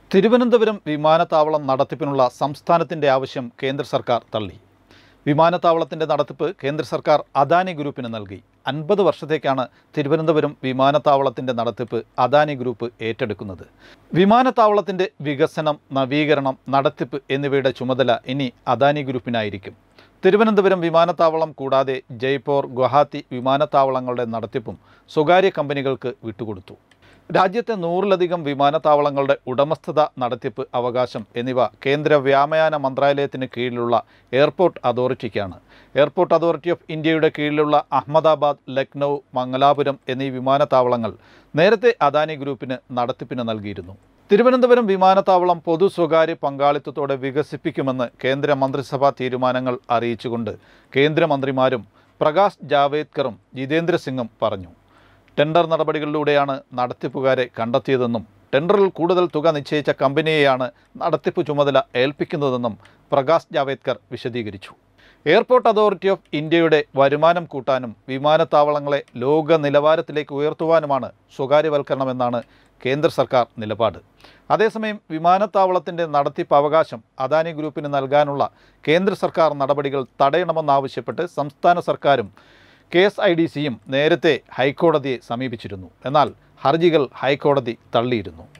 തിരുവനന്തപുരം വിമാനത്താവളം നടത്തിപ്പിനുള്ള സംസ്ഥാനത്തിൻ്റെ ആവശ്യം കേന്ദ്ര സർക്കാർ തള്ളി വിമാനത്താവളത്തിൻ്റെ നടത്തിപ്പ് കേന്ദ്ര സർക്കാർ അദാനി ഗ്രൂപ്പിന് നൽകി അൻപത് വർഷത്തേക്കാണ് തിരുവനന്തപുരം വിമാനത്താവളത്തിൻ്റെ നടത്തിപ്പ് അദാനി ഗ്രൂപ്പ് ഏറ്റെടുക്കുന്നത് വിമാനത്താവളത്തിൻ്റെ വികസനം നവീകരണം നടത്തിപ്പ് എന്നിവയുടെ ചുമതല ഇനി അദാനി ഗ്രൂപ്പിനായിരിക്കും തിരുവനന്തപുരം വിമാനത്താവളം കൂടാതെ ജയ്പൂർ ഗുവാഹത്തി വിമാനത്താവളങ്ങളുടെ നടത്തിപ്പും സ്വകാര്യ കമ്പനികൾക്ക് വിട്ടുകൊടുത്തു രാജ്യത്തെ നൂറിലധികം വിമാനത്താവളങ്ങളുടെ ഉടമസ്ഥത നടത്തിപ്പ് അവകാശം എന്നിവ കേന്ദ്ര വ്യോമയാന മന്ത്രാലയത്തിന് കീഴിലുള്ള എയർപോർട്ട് അതോറിറ്റിക്കാണ് എയർപോർട്ട് അതോറിറ്റി ഓഫ് ഇന്ത്യയുടെ കീഴിലുള്ള അഹമ്മദാബാദ് ലക്നൗ മംഗലാപുരം എന്നീ വിമാനത്താവളങ്ങൾ നേരത്തെ അദാനി ഗ്രൂപ്പിന് നടത്തിപ്പിന് നൽകിയിരുന്നു തിരുവനന്തപുരം വിമാനത്താവളം പൊതു സ്വകാര്യ പങ്കാളിത്തത്തോടെ വികസിപ്പിക്കുമെന്ന് കേന്ദ്ര മന്ത്രിസഭാ തീരുമാനങ്ങൾ അറിയിച്ചുകൊണ്ട് കേന്ദ്രമന്ത്രിമാരും പ്രകാശ് ജാവേദ്കറും ജിതേന്ദ്ര സിംഗും പറഞ്ഞു ടെൻഡർ നടപടികളിലൂടെയാണ് നടത്തിപ്പുകാരെ കണ്ടെത്തിയതെന്നും ടെൻഡറിൽ കൂടുതൽ തുക നിശ്ചയിച്ച കമ്പനിയെയാണ് നടത്തിപ്പ് ചുമതല ഏൽപ്പിക്കുന്നതെന്നും പ്രകാശ് ജാവേദ്കർ വിശദീകരിച്ചു എയർപോർട്ട് അതോറിറ്റി ഓഫ് ഇന്ത്യയുടെ വരുമാനം കൂട്ടാനും വിമാനത്താവളങ്ങളെ ലോക നിലവാരത്തിലേക്ക് ഉയർത്തുവാനുമാണ് സ്വകാര്യവൽക്കരണമെന്നാണ് കേന്ദ്ര സർക്കാർ നിലപാട് അതേസമയം വിമാനത്താവളത്തിൻ്റെ നടത്തിപ്പ് അവകാശം അദാനി ഗ്രൂപ്പിന് നൽകാനുള്ള കേന്ദ്ര സർക്കാർ നടപടികൾ തടയണമെന്നാവശ്യപ്പെട്ട് സംസ്ഥാന സർക്കാരും കെ എസ് ഐ ഡി സിയും നേരത്തെ ഹൈക്കോടതിയെ സമീപിച്ചിരുന്നു എന്നാൽ ഹർജികൾ ഹൈക്കോടതി തള്ളിയിരുന്നു